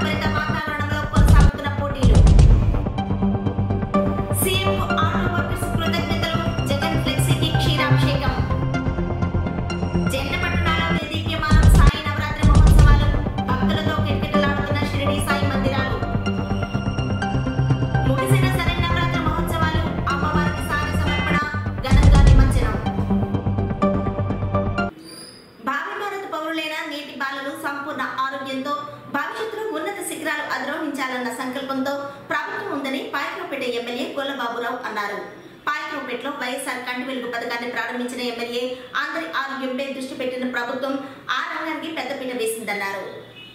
ఉత్కంఠభరిత వాతావరణంలో కొనసాగుతున్న పోటీలు సీఎం ఆటో వర్కర్స్ కృతజ్ఞతలు జగన్ ఫ్లెక్సీకి క్షీరాభిషేకం జంట పట్టణాల దేదీప్యమానం సాయి నవరాత్రి మహోత్సవాలు భక్తులతో కిటకిటలాడుతున్న షిరిడి సాయి మందిరాలు ముగిసిన శని నవరాత్రి మహోత్సవాలు అమ్మవారికి సారి సమర్పణ ఘనంగా నిమజ్జనం భావి భారత పౌరులైన నేటి బాలలు సంపూర్ణ ఆరోగ్యంతో భవిష్యత్తులో ఉన్నత శిఖరాలు అధిరోహించాలన్న సంకల్పంతో ప్రభుత్వం ఉందని పాయకరావుపేట ఎమ్మెల్యే గొల్లబాబురావు అన్నారు పాయకరావుపేటలో వైఎస్ఆర్ కంటి వెలుగు పథకాన్ని ప్రారంభించిన ఎమ్మెల్యే అందరి ఆరోగ్యంపై దృష్టి పెట్టిన ప్రభుత్వం ఆ రంగానికి పెద్దపీట వేసిందన్నారు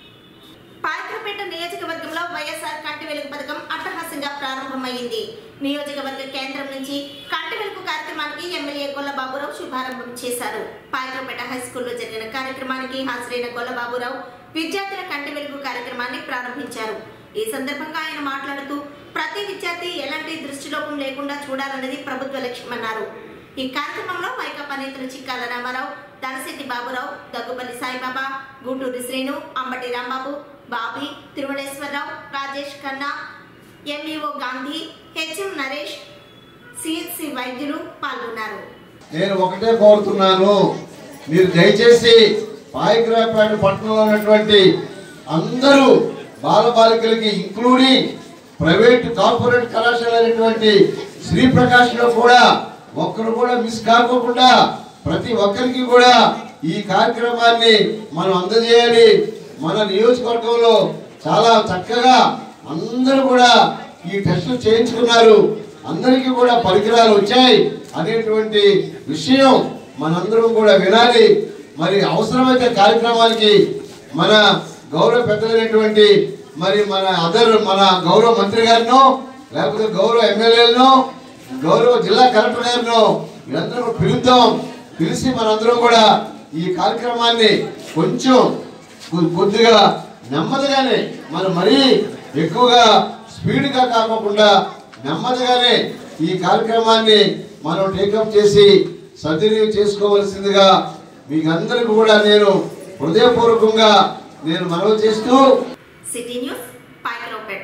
పాయకరపేట నియోజకవర్గంలో వైఎస్ఆర్ కంటి వెలుగు పథకం అట్టహాసంగా ప్రారంభమైంది నియోజకవర్గ కేంద్రం నుంచి కంటి వెలుగు కార్యక్రమానికి ఎమ్మెల్యే గొల్లబాబురావు శుభారంభం చేశారు పాయకరపేట హై స్కూల్లో జరిగిన కార్యక్రమానికి హాజరైన గొల్లబాబురావు విద్యార్థుల కంటి వెలుగు కార్యక్రమాన్ని ప్రారంభించారు ఈ సందర్భంగా ఆయన మాట్లాడుతూ ప్రతి విద్యార్థి ఎలాంటి దృష్టిలోపం లేకుండా చూడాలన్నది ప్రభుత్వ లక్ష్యమన్నారు ఈ కార్యక్రమంలో వైకాపా నేతలు Chikkala Ramarao Danasetti Baburao Daggupalli Saibaba Gooturi Srinu Ambati Rambabu Bobby Tirumaleswararao Rajesh Khanna MEO Gandhi HM Naresh CHC వైద్యులు పాల్గొన్నారు నేను ఒకటే కోరుతున్నాను మీరు దయచేసి పాయకరాపేట పట్టణంలో ఉన్నటువంటి అందరూ బాలబాలికలకి ఇంక్లూడింగ్ ప్రైవేట్ కార్పొరేట్ కళాశాల అయినటువంటి శ్రీ ప్రకాష్లో కూడా ఒక్కరు కూడా మిస్ కాకోకుండా ప్రతి ఒక్కరికి కూడా ఈ కార్యక్రమాన్ని మనం అందజేయాలి మన నియోజకవర్గంలో చాలా చక్కగా అందరూ కూడా ఈ టెస్టులు చేయించుకున్నారు అందరికీ కూడా పరికరాలు వచ్చాయి అనేటువంటి విషయం మనందరం కూడా వినాలి మరి అవసరమైతే కార్యక్రమానికి మన గౌరవ పెద్దలైనటువంటి మరి మన అదర్ మన గౌరవ మంత్రి గారినో లేకపోతే గౌరవ ఎమ్మెల్యేలను గౌరవ జిల్లా కలెక్టర్ గారినో వీళ్ళందరూ కూడా పిలుద్దాం పిలిచి మనందరం కూడా ఈ కార్యక్రమాన్ని కొంచెం కొ- కొద్దిగా నెమ్మదిగానే మనం మరీ ఎక్కువగా స్పీడ్గా కాకుండా నెమ్మదిగానే ఈ కార్యక్రమాన్ని మనం టేకప్ చేసి సద్వినియోగం చేసుకోవలసిందిగా మీకు అందరికి కూడా నేను హృదయపూర్వకంగా నేను మనవి చేస్తూ city news Payakaraopeta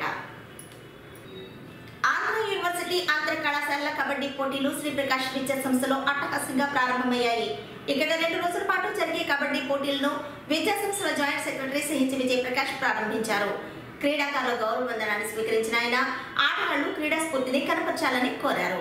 Andhra university అంతర్ కళాశాలల కబడ్డీ పోటీలు శ్రీ ప్రకాష్ విద్యా సంస్థలో అట్టహాసంగా ప్రారంభమయ్యాయి ఇక్కడ రెండు రోజుల పాటు జరిగే కబడ్డీ పోటీలను విద్యా సంస్థల joint secretary CH Vijay Prakash ప్రారంభించారు క్రీడాకారుల గౌరవ వందనాన్ని స్వీకరించిన ఆయన ఆటగాళ్లు క్రీడా స్ఫూర్తిని కనపరచాలని కోరారు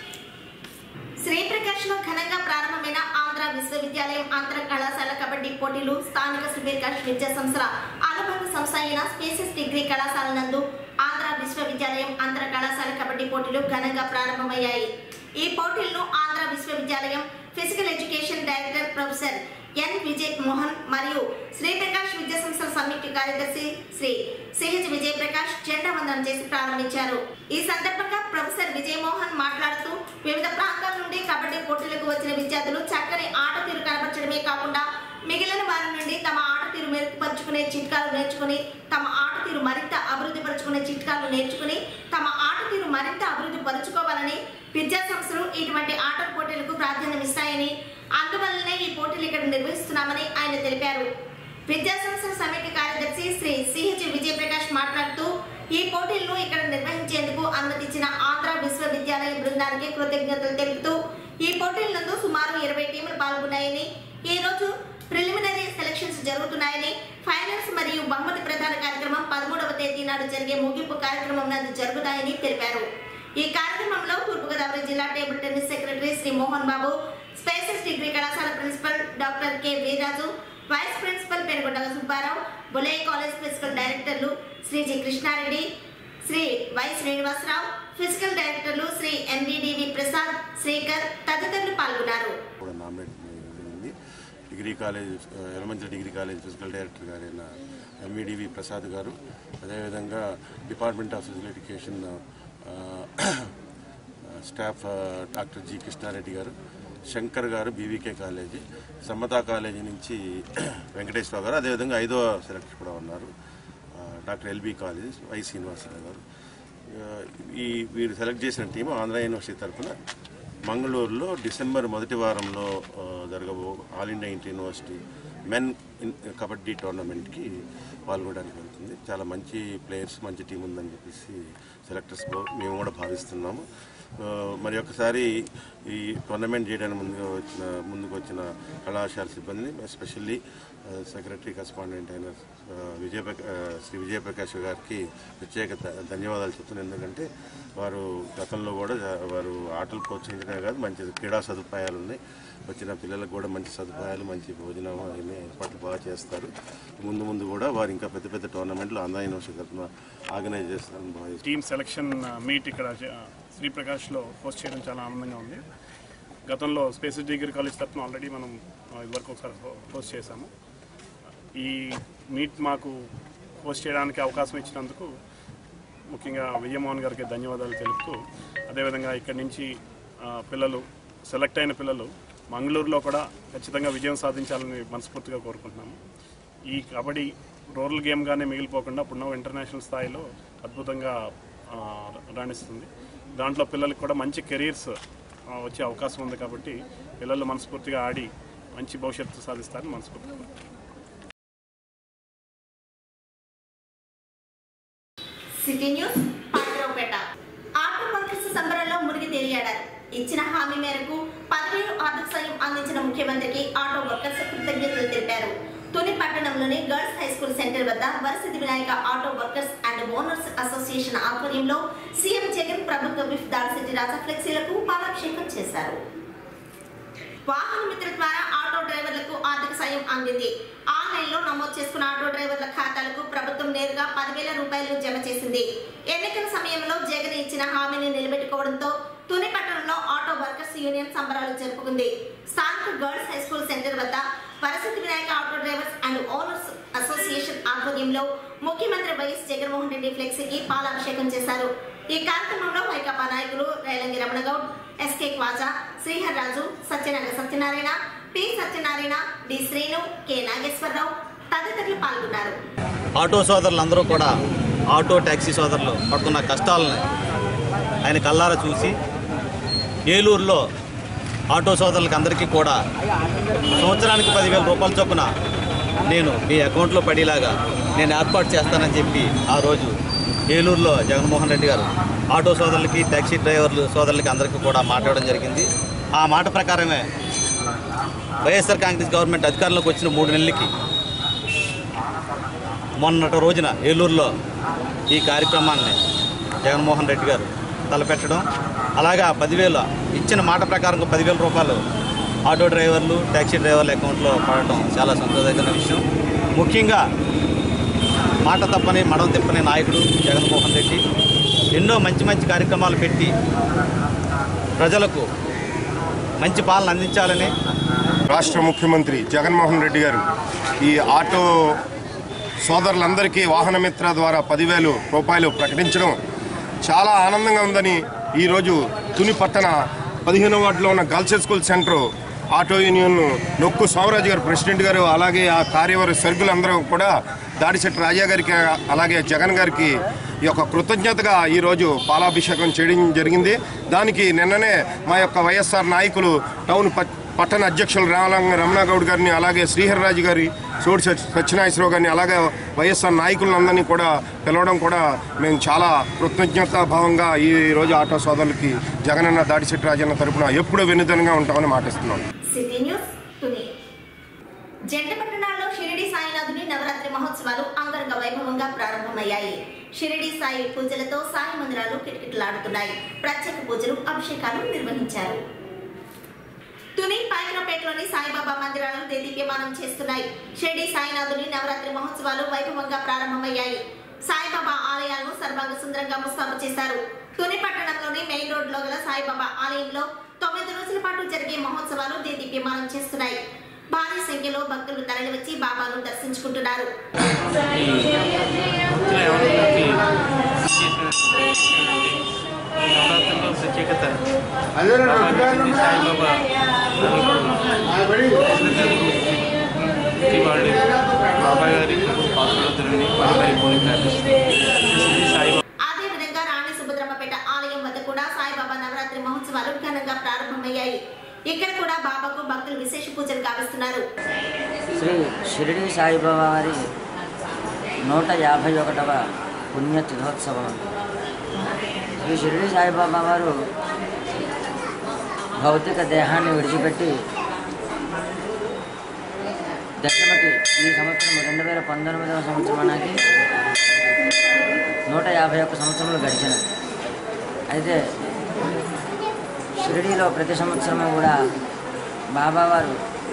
శ్రీప్రకాష్ లో ఘనంగా ప్రారంభమైన ఆంధ్ర విశ్వవిద్యాలయం ఆంధ్ర కళాశాల కబడ్డీ పోటీలు స్థానిక శ్రీప్రకాష్ విద్యా సంస్థల అనుబంధ సంస్థ అయిన స్పేసెస్ డిగ్రీ కళాశాల నందు ఆంధ్ర విశ్వవిద్యాలయం ఆంధ్ర కళాశాల కబడ్డీ పోటీలు ఘనంగా ప్రారంభమయ్యాయి ఈ పోటీలను ఆంధ్ర విశ్వవిద్యాలయం physical education director professor N Vijay Mohan మరియు శ్రీప్రకాష్ విద్యా సంస్థల సంయుక్త కార్యదర్శి శ్రీ సిహెచ్ విజయ్ ప్రకాష్ జెండా వందనం చేసి ప్రారంభించారు ఈ సందర్భంగా ప్రొఫెసర్ విజయ్ మోహన్ మాట్లాడుతూ వివిధ ప్రాంతాల నుండి కబడ్డీ పోటీలకు వచ్చిన విద్యార్థులు చక్కని ఆట తీరు కనపరచడమే కాకుండా మిగిలిన వారి నుండి తమ ఆట తీరు మెరుగుపరుచుకునే చిట్కాలు నేర్చుకుని తమ ఆట తీరు మరింత అభివృద్ధి పరుచుకునే చిట్కాలు నేర్చుకుని తమ ఆట తీరు మరింత అభివృద్ధి పరుచుకోవాలని విద్యా సంస్థలు ఇటువంటి ఆట పోటీలకు ప్రాధాన్యం ఇస్తాయని అందువల్లనే ఈ పోటీలు ఇక్కడ నిర్వహిస్తున్నామని ఆయన తెలిపారు విద్యా సంస్థల సమితి కార్యదర్శి శ్రీ సిహెచ్ విజయప్రకాష్ మాట్లాడుతూ ఈ పోటీలను ఇక్కడ నిర్వహించేందుకు అనుమతించిన ఆంధ్ర విశ్వవిద్యాలయ బృందానికి కృతజ్ఞతలు తెలుపుతూ ఈ పోటీల నందు సుమారు ఇరవై టీములు పాల్గొన్నాయని ఈ రోజు ప్రిలిమినరీ సెలక్షన్స్ జరుగుతున్నాయని ఫైనల్స్ మరియు బహుమతి ప్రధాన కార్యక్రమం పదమూడవ తేదీ నాడు జరిగే ముగింపు కార్యక్రమం నందు జరుగుతాయని తెలిపారు ఈ కార్యక్రమంలో తూర్పుగోదావరి జిల్లా table tennis secretary Shri Mohan Babu spaces degree కళాశాల principal doctor K Veeraju vice principal Penugonda Subbarao బులే కాలేజ్ ఫిజికల్ డైరెక్టర్లు Shri G Krishnareddy Shri Y Srinivasarao physical డైరెక్టర్లు శ్రీ ఎంబిడివి ప్రసాద్ శ్రీకర్ తదితరులు పాల్గొన్నారు కూడా నామినేట్ జరిగింది degree college elementary degree college physical director గారైన ఎంఈడివి ప్రసాద్ గారు అదేవిధంగా డిపార్ట్మెంట్ ఆఫ్ ఫిజికల్ ఎడ్యుకేషన్ ఆ, స్టాఫ్ ఆ, డాక్టర్ జి కృష్ణారెడ్డి గారు శంకర్ గారు బీవీకే కాలేజీ సమతా కాలేజీ నుంచి వెంకటేశ్వర గారు అదేవిధంగా ఐదో సెలెక్టర్ కూడా ఉన్నారు ఆ, doctor LB college Y Srinivasarao గారు ఆ, ఈ వీరు సెలెక్ట్ చేసిన టీము ఆంధ్ర యూనివర్సిటీ తరఫున మంగళూరులో డిసెంబర్ మొదటి వారంలో ఆ, జరగబో all India inter university men in kabaddi టోర్నమెంట్కి పాల్గొనడానికి వెళ్తుంది చాలా మంచి ప్లేయర్స్ మంచి టీం ఉందని చెప్పేసి సెలెక్టర్స్ మేము కూడా భావిస్తున్నాము ఆ, మరి ఒకసారి ఈ టోర్నమెంట్ చేయడానికి ముందుగా వచ్చిన ముందుకు వచ్చిన కళాశాల సిబ్బందిని ఎస్పెషల్లీ సెక్రటరీ కరెస్పాండెంట్ అయిన ఆ, విజయప్రకా ఆ, శ్రీ విజయప్రకాష్ గారికి ప్రత్యేక ధ- ధన్యవాదాలు చెప్తున్నాను ఎందుకంటే వారు గతంలో కూడా వారు ఆటలు ప్రోత్సహించడమే కాదు మంచి క్రీడా సదుపాయాలు ఉన్నాయి వచ్చిన పిల్లలకు కూడా మంచి సదుపాయాలు మంచి భోజనం అవన్నీ ఏర్పాట్లు బాగా చేస్తారు ముందు ముందు కూడా వారు ఇంకా పెద్ద పెద్ద టోర్నమెంట్లు ఆంధ్ర యూనివర్సిటీ తరఫున ఆర్గనైజ్ చేస్తారని భావిస్తున్నాను టీమ్ సెలక్షన్ మీట్ ఇక్కడ జ- శ్రీప్రకాష్లో హోస్ట్ చేయడం చాలా ఆనందంగా ఉంది గతంలో స్పేసెస్ డిగ్రీ కాలేజ్ తరఫున ఆల్రెడీ మనం ఆ, ఇదివరకు ఒకసారి హో- హోస్ట్ చేశాము ఈ మీట్ మాకు హోస్ట్ చేయడానికి అవకాశం ఇచ్చినందుకు ముఖ్యంగా విజయమోహన్ గారికి ధన్యవాదాలు తెలుపుతూ అదేవిధంగా ఇక్కడి నుంచి ఆ, పిల్లలు సెలెక్ట్ అయిన పిల్లలు మంగళూరులో కూడా ఖచ్చితంగా విజయం సాధించాలని మనస్ఫూర్తిగా కోరుకుంటున్నాము ఈ కబడ్డీ రూరల్ గేమ్గానే మిగిలిపోకుండా ఇప్పుడు ఇంటర్నేషనల్ స్థాయిలో అద్భుతంగా ఆ, రాణిస్తుంది దాంట్లో పిల్లలకు కూడా మంచి కెరీర్స్ వచ్చే అవకాశం ఉంది కాబట్టి పిల్లలు మనస్ఫూర్తిగా ఆడి మంచి భవిష్యత్తు సాధిస్తారని మనస్ఫూర్తిగా కోరుకుంటున్నాను. City news Pandravapeta auto workers సంబరంలో మునిగి తేలియాడారు ఇచ్చిన హామీ మేరకు పదివేలు ఆర్థిక సాయం అందించిన ముఖ్యమంత్రికి ఆటో వర్కర్స్ కృతజ్ఞతలు తెలిపారు తుని పట్టణంలోని గర్ల్స్ హై స్కూల్ సెంటర్ వద్ద Varasiddhi Vinayaka auto workers and owners association ఆధ్వర్యంలో సీఎం జగన్ ప్రభుత్వ విఫ్ దాడిశెట్టి రాజా ఫ్లెక్సీలకు పాలాభిషేకం చేశారు వాహన మిత్ర ద్వారా ఆటో డ్రైవర్లకు ఆర్థిక సాయం అందింది ఆన్లైన్ లో నమోదు చేసుకున్న ఆటో డ్రైవర్ల ఖాతాలకు ప్రభుత్వం నేరుగా పదివేల రూపాయలు జమ చేసింది ఎన్నికల సమయంలో జగన్ ఇచ్చిన హామీని నిలబెట్టుకోవడంతో తుని పట్టణంలో ఆటో వర్కర్స్ యూనియన్ సంబరాలు జరుపుకుంది స్థానిక గర్ల్స్ హై స్కూల్ సెంటర్ వద్ద Varasiddhi Vinayaka auto drivers and owners association ఆధ్వర్యంలో ముఖ్యమంత్రి వైఎస్ జగన్మోహన్ రెడ్డి ఫ్లెక్సీకి పాలాభిషేకం చేశారు ఈ కార్యక్రమంలో వైకాపా నాయకులు Relangi Ramanagoud SK Khwaja Srihar Raju Satyanagara Satyanarayana P Satyanarayana D Srinu K Nageswararao తదితరులు పాల్గొన్నారు ఆటో సోదరులందరూ కూడా ఆటో ట్యాక్సీ సోదరులు పడుతున్న కష్టాలని ఆయన కల్లారా చూసి ఏలూరులో ఆటో సోదరులకి అందరికీ కూడా సంవత్సరానికి పదివేల రూపాయల చొప్పున నేను మీ అకౌంట్లో పడేలాగా నేను ఏర్పాటు చేస్తానని చెప్పి ఆ రోజు ఏలూరులో జగన్మోహన్ రెడ్డి గారు ఆటో సోదరులకి ట్యాక్సీ డ్రైవర్లు సోదరులకి అందరికీ కూడా మాట్లాడడం జరిగింది ఆ మాట ప్రకారమే వైఎస్ఆర్ కాంగ్రెస్ గవర్నమెంట్ అధికారంలోకి వచ్చిన మూడు నెలలకి మొన్నటి రోజున ఏలూరులో ఈ కార్యక్రమాన్ని జగన్మోహన్ రెడ్డి గారు తలపెట్టడం అలాగా పదివేల ఇచ్చిన మాట ప్రకారం పదివేల రూపాయలు ఆటో డ్రైవర్లు ట్యాక్సీ డ్రైవర్ల అకౌంట్లో పడటం చాలా సంతోషకరమైన విషయం ముఖ్యంగా మాట తప్పని మడం తిప్పని నాయకుడు జగన్మోహన్ రెడ్డి ఎన్నో మంచి మంచి కార్యక్రమాలు పెట్టి ప్రజలకు మంచి పాలన అందించాలని రాష్ట్ర ముఖ్యమంత్రి జగన్మోహన్ రెడ్డి గారు ఈ ఆటో సోదరులందరికీ వాహన మిత్ర ద్వారా పదివేలు రూపాయలు ప్రకటించడం చాలా ఆనందంగా ఉందని ఈరోజు తుని పట్టణ పదిహేనో వార్డులో ఉన్న girls school centre auto union Nokku Somaraju గారు ప్రెసిడెంట్ గారు అలాగే ఆ కార్యవర్గ సరుకులందరూ కూడా దాడిశెట్టి రాజా గారికి అలాగే జగన్ గారికి ఈ యొక్క కృతజ్ఞతగా ఈరోజు పాలాభిషేకం చేయడం జరిగింది దానికి నిన్ననే మా యొక్క వైఎస్ఆర్ నాయకులు టౌన్ ప- పట్టణ అధ్యక్షులు రామలంగ రమణాగౌడ్ గారిని అలాగే శ్రీహరిరాజు గారి సోడి సత్య- సత్యనాగేశ్వరరావు గారిని అలాగే వైఎస్ఆర్ నాయకులందరినీ కూడా పిలవడం కూడా మేము చాలా కృతజ్ఞతా భావంగా ఈ రోజు ఆటో సోదరులకి జగనన్న దాడిశెట్టి రాజన్న తరపున ఎప్పుడూ వెన్నుదనంగా ఉంటామని మాటిస్తున్నాం సిటీ న్యూస్ తుని జంట పట్టణాల్లో షిరిడి సాయినాథుని నవరాత్రి మహోత్సవాలు అంగరంగ వైభవంగా ప్రారంభమయ్యాయి షిరిడి సాయి పూజలతో సాయి మందిరాలు కిటకిటలాడుతున్నాయి ప్రత్యేక పూజలు అభిషేకాలు నిర్వహించారు తుని పైకరపేటలోని సాయిబాబా మందిరాలను దేదీప్యమానం చేస్తున్నాయి షిరిడి సాయినాథుని నవరాత్రి మహోత్సవాలు వైభవంగా ప్రారంభమయ్యాయి సాయిబాబా ఆలయాలను సర్వాంగ సుందరంగా ముస్తాబు చేశారు తుని పట్టణంలోని మెయిన్ రోడ్ లో గల సాయిబాబా ఆలయంలో తొమ్మిది రోజుల పాటు జరిగే మహోత్సవాలు దేదీప్యమానం చేస్తున్నాయి భారీ సంఖ్యలో భక్తులు తరలివచ్చి బాబాను దర్శించుకుంటున్నారు నవరాత్రుల్లో ప్రత్యేకత బాబాజీ సాయిబాబా ప్రతి వాళ్ళు బాబా గారి పాత్రని పాల్గొని ప్రార్థిస్తారు శ్రీ సాయిబాబా అదే విధంగా రాణి సుభద్రమ్మపేట ఆలయం వద్ద కూడా సాయిబాబా నవరాత్రి మహోత్సవాలు ఘనంగా ప్రారంభమయ్యాయి ఇక్కడ కూడా బాబాకు భక్తులు విశేష పూజలు గావిస్తున్నారు శ్రీ షిరిడి సాయిబాబా వారి నూట యాభై ఒకటవ పుణ్య తిథోత్సవం శ్రీ షిరిడి సాయిబాబా వారు భౌతిక దేహాన్ని విడిచిపెట్టి దశమకి ఈ సంవత్సరం రెండు వేల పంతొమ్మిదవ సంవత్సరానికి నూట యాభై ఒక్క సంవత్సరములు గడిచినది అయితే షిరిడీలో ప్రతి సంవత్సరము కూడా బాబావారు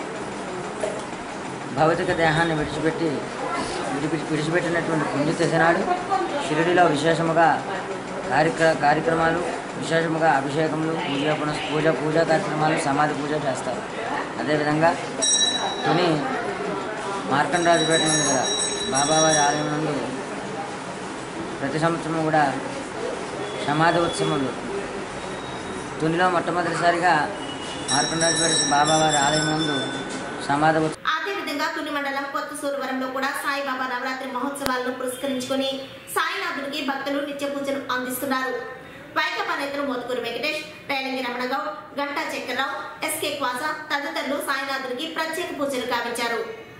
భౌతిక దేహాన్ని విడిచిపెట్టి విడిపి విడిచిపెట్టినటువంటి పుణ్యతిథి నాడు షిరిడిలో విశేషముగా కార్యక్ర కార్యక్రమాలు విశేషముగా అభిషేకములు పూజ పునః పూజ పూజా కార్యక్రమాలు సమాధి పూజ చేస్తారు అదేవిధంగా తుని మార్కండరాజుపేట నుండి గల బాబావారి ఆలయం నుండి ప్రతి సంవత్సరం కూడా సమాధి ఉత్సవములు తునిలో మొట్టమొదటిసారిగా మార్కండరాజుపేట బాబావారి ఆలయం నందు సమాధి ఉత్సవం అదేవిధంగా తుని మండలం కొత్త సూరవరంలో కూడా సాయిబాబా నవరాత్రి మహోత్సవాలను పురస్కరించుకొని సాయినాథునికి భక్తులు నిత్య పూజలు అందిస్తున్నారు వైకపా నేతలు మోతుకూరు వెంకటేష్ రేలంగి రమణగౌడ్ గంటా చక్రరావు ఎస్కే క్వాసా తదితరులు సాయినాథునికి ప్రత్యేక పూజలు కావించారు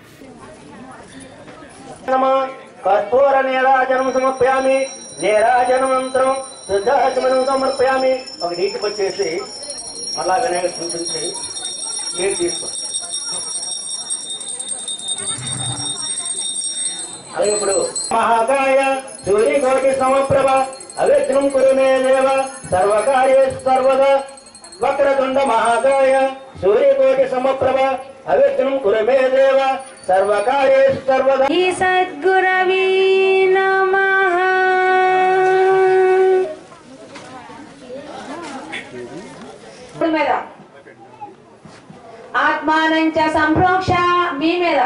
కర్పూర నీరాజనం సమర్పయామి నీరాజన మంత్రం శుద్ధాచమనం సమర్పయామి ఒక నీటికి వచ్చేసి మళ్ళా వినాయక చూపించి నీరు తీసుకో అలాగే ఇప్పుడు మహాకాయ సూర్యకోటి సమప్రభ అవిఘ్నం కురు మే దేవ సర్వకార్య సర్వదా వక్రతుండ మహాకాయ సూర్యకోటి సమప్రభ అవిఘ్నం కురు మే దేవ సర్వకార్య సర్వదా ఈ సద్గురవీ నమః మీద ఆత్మానంచ సంప్రోక్ష మీ మీద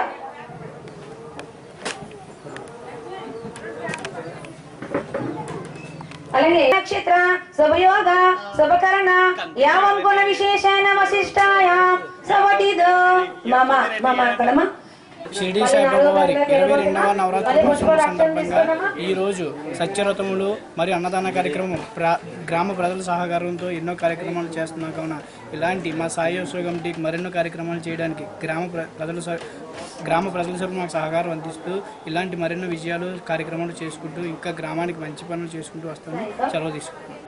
అలాగే నక్షత్ర శుభయోగ శుభకరణ యావం గుణ విశేషణ వశిష్టాయ సవటిదో మమ మమ కడమ షిరిడి సాయిబాబా వారి ఇరవై రెండవ నవరాత్రి మహోత్సవం సందర్భంగా ఈ రోజు సత్యరథములు మరియు అన్నదాన కార్యక్రమం ప్ర గ్రామ ప్రజల సహకారంతో ఎన్నో కార్యక్రమాలు చేస్తున్నాం కావున ఇలాంటి మా సాయి యోగ కమిటీకి మరెన్నో కార్యక్రమాలు చేయడానికి గ్రామ ప్ర- ప్రజల సహ- గ్రామ ప్రజల సభ్యులు మాకు సహకారం అందిస్తూ ఇలాంటి మరెన్నో విజయాలు కార్యక్రమాలు చేసుకుంటూ ఇంకా గ్రామానికి మంచి పనులు చేసుకుంటూ వస్తాము సెలవు తీసుకుంటున్నాం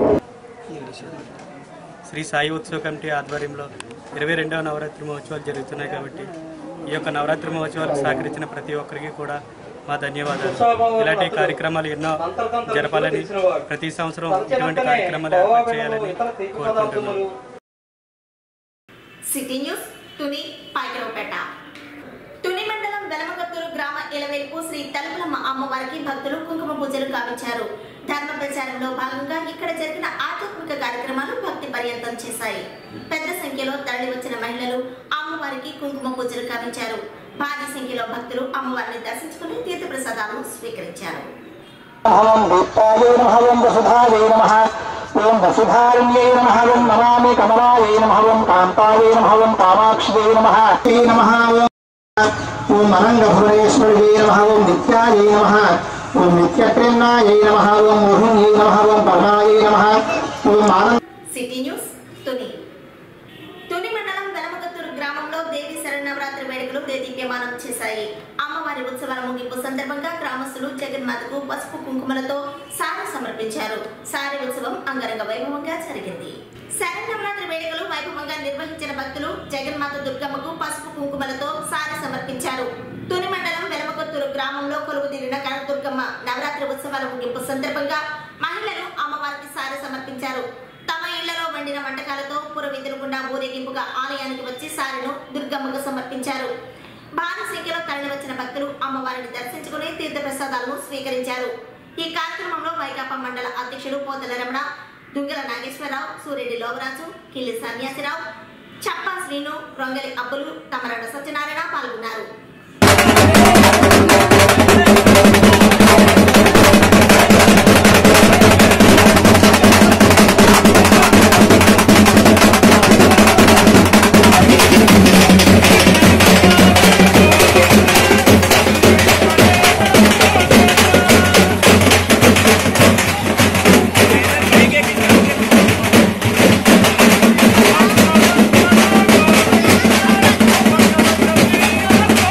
శ్రీ సాయి ఉత్సవ కమిటీ ఆధ్వర్యంలో ఇరవై రెండవ నవరాత్రి మహోత్సవాలు జరుగుతున్నాయి కాబట్టి ఈ యొక్క నవరాత్రి మహోత్సవాలకు సహకరించిన ప్రతి ఒక్కరికి కూడా మా ధన్యవాదాలు ఇలాంటి కార్యక్రమాలు ఎన్నో జరపాలని ప్రతి సంవత్సరం ఇటువంటి కార్యక్రమాలు ఏర్పాటు చేయాలని కోరుకుంటున్నాను సిటీ న్యూస్ తుని పాయకరావుపేట తుని మండలం వెలమగత్తూరు గ్రామ ఇలవేల్పు శ్రీ తలుపులమ్మ అమ్మవారికి భక్తులు కుంకుమ పూజలు గావించారు ధర్మ ప్రచారంలో భాగంగా ఇక్కడ జరిగిన ఆధ్యాత్మిక కార్యక్రమాలు భక్తి పర్యంతం చేశాయి పెద్ద సంఖ్యలో తరలి వచ్చిన మహిళలు అమ్మవారికి కుంకుమ పూజలు గావించారు భారీ సంఖ్యలో భక్తులు అమ్మవారిని దర్శించుకుని తీర్థప్రసాదాలను స్వీకరించారు ఓం దీప్తాయే నమః ఓం వసుధాయే నమః ఓం వసుధారణ్యే నమః ఓం నమామి కమలాయే నమః ఓం కాంతాయే నమః ఓం కామాక్షియే నమః శ్రీ నమః ఓం ఓం అనంగభువనేశ్వర్యే నమః ఓం నిత్యాయే నమః ఓం నిత్యప్రేమ్నాయే నమః ఓం మోహిన్యే నమః ఓం పరమాయే నమః ఓం ఆనంద సిటీ న్యూస్ తుని తుని మండలం వెలమగత్తూరు గ్రామంలో దేవి శరణవరాత్రి వేడుకలు దేదీప్యమానం చేశాయి అమ్మవారి ఉత్సవాల ముగింపు సందర్భంగా గ్రామస్తులు జగన్మాతకు పసుపు కుంకుమలతో సారి సమర్పించారు సారి ఉత్సవం అంగరంగ వైభవంగా జరిగింది శరణవరాత్రి వేడుకలు వైభవంగా నిర్వహించిన భక్తులు జగన్మాత దుర్గమ్మకు పసుపు కుంకుమలతో సారి సమర్పించారు తుని మండలం వెలమగత్తూరు గ్రామంలో కొలువు తీరిన కనకదుర్గమ్మ నవరాత్రి ఉత్సవాల ముగింపు సందర్భంగా మహిళలు అమ్మవారికి సారి సమర్పించారు తమ ఇళ్లలో వండిన వంటకాలతో పురవీధుల గుండా ఊరేగింపుగా ఆలయానికి వచ్చి సారెను దుర్గమ్మకు సమర్పించారు భారీ సంఖ్యలో తరలి వచ్చిన భక్తులు అమ్మవారిని దర్శించుకుని తీర్థప్రసాదాలను స్వీకరించారు ఈ కార్యక్రమంలో వైకాపా మండల అధ్యక్షుడు పోతల రమణ దుంగల నాగేశ్వరరావు సూరెడ్డి లోవరాజు కిల్లి సన్యాసిరావు చప్పా శ్రీను రొంగలి అబ్బులు తమరడ సత్యనారాయణ పాల్గొన్నారు శ్రీ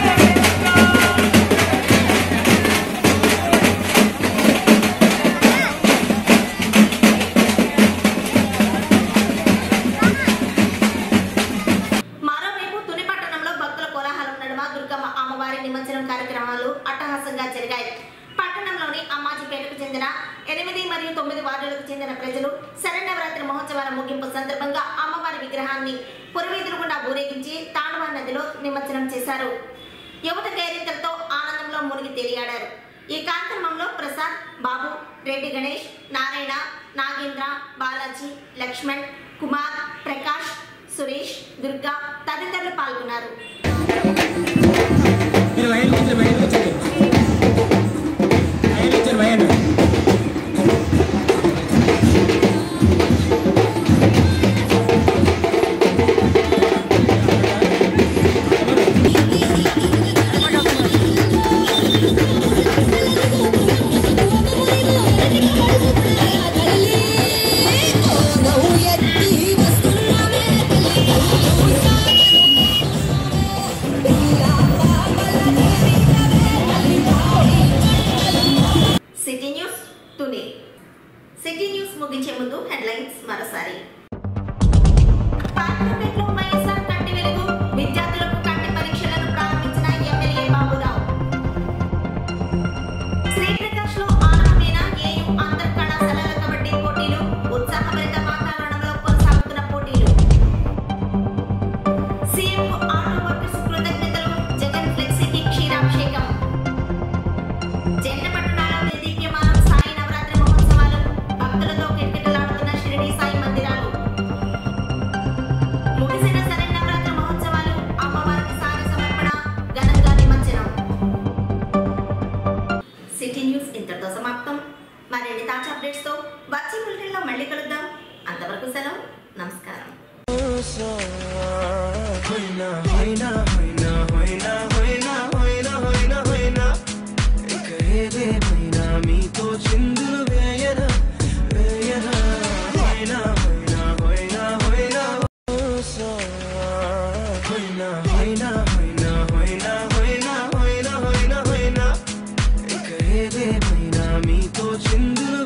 చెందిన ఎనిమిది మరియు తొమ్మిది వార్డులకు చెందిన ప్రజలు శరణవరాత్రి మహోత్సవాల ముగింపు సందర్భంగా అమ్మవారి విగ్రహాన్ని పురవీధుల గుండా ఊరేగించి తాండవ నదిలో నిమజ్జనం చేశారు యువత కేరింతలతో ఆనందంలో మునిగి తేలియాడారు ఈ కార్యక్రమంలో ప్రసాద్ బాబు రెడ్డి గణేష్ నారాయణ నాగేంద్ర బాలాజీ లక్ష్మణ్ కుమార్ ప్రకాష్ సురేష్ దుర్గా తదితరులు పాల్గొన్నారు city news Tuni city news ముగించే ముందు హెడ్లైన్స్ మరోసారి పార్లమెంట్లో వైఎస్ఆర్ కంటి వెలుగు విద్యార్థులకు కంటి పరీక్షలను ప్రారంభించిన ఎమ్మెల్యే బాబురావు శ్రీప్రకాష్ లో ఆరంభమైన ఏయు అంతర్ కళాశాలల కబడ్డీ పోటీలు ఉత్సాహభరిత వాతావరణంలో కొనసాగుతున్న పోటీలు సీఎం ఆటో వర్కర్స్ కృతజ్ఞతలు జగన్ ఫ్లెక్సీకి క్షీరాభిషేకం జంట పట్టణాల దేదీప్యమానం సాయి నవరాత్రి మహోత్సవాలు భక్తులతో కిటకిటలాడుతున్న షిరిడి సాయి మందిరాలు ముగిసిన శరణ్ నవరాత్రి మహోత్సవాలు అమ్మవారికి సారి సమర్పణ ఘనంగా నిమజ్జనం సిటీ న్యూస్ ఇంతటితో సమాప్తం మరిన్ని తాజా అప్డేట్స్ తో వచ్చే బులెటిన్లో మళ్ళీ కలుద్దాం అంతవరకు సెలవు నమస్కారం మీతో చిందులు వేయన వేయన హోయిన హోయిన హోయిన హోయిన హోయిన హోయిన హోయిన హోయిన హోయిన హోయిన హోయిన హోయిన ఇక ఏదేమైనా మీతో చిందులు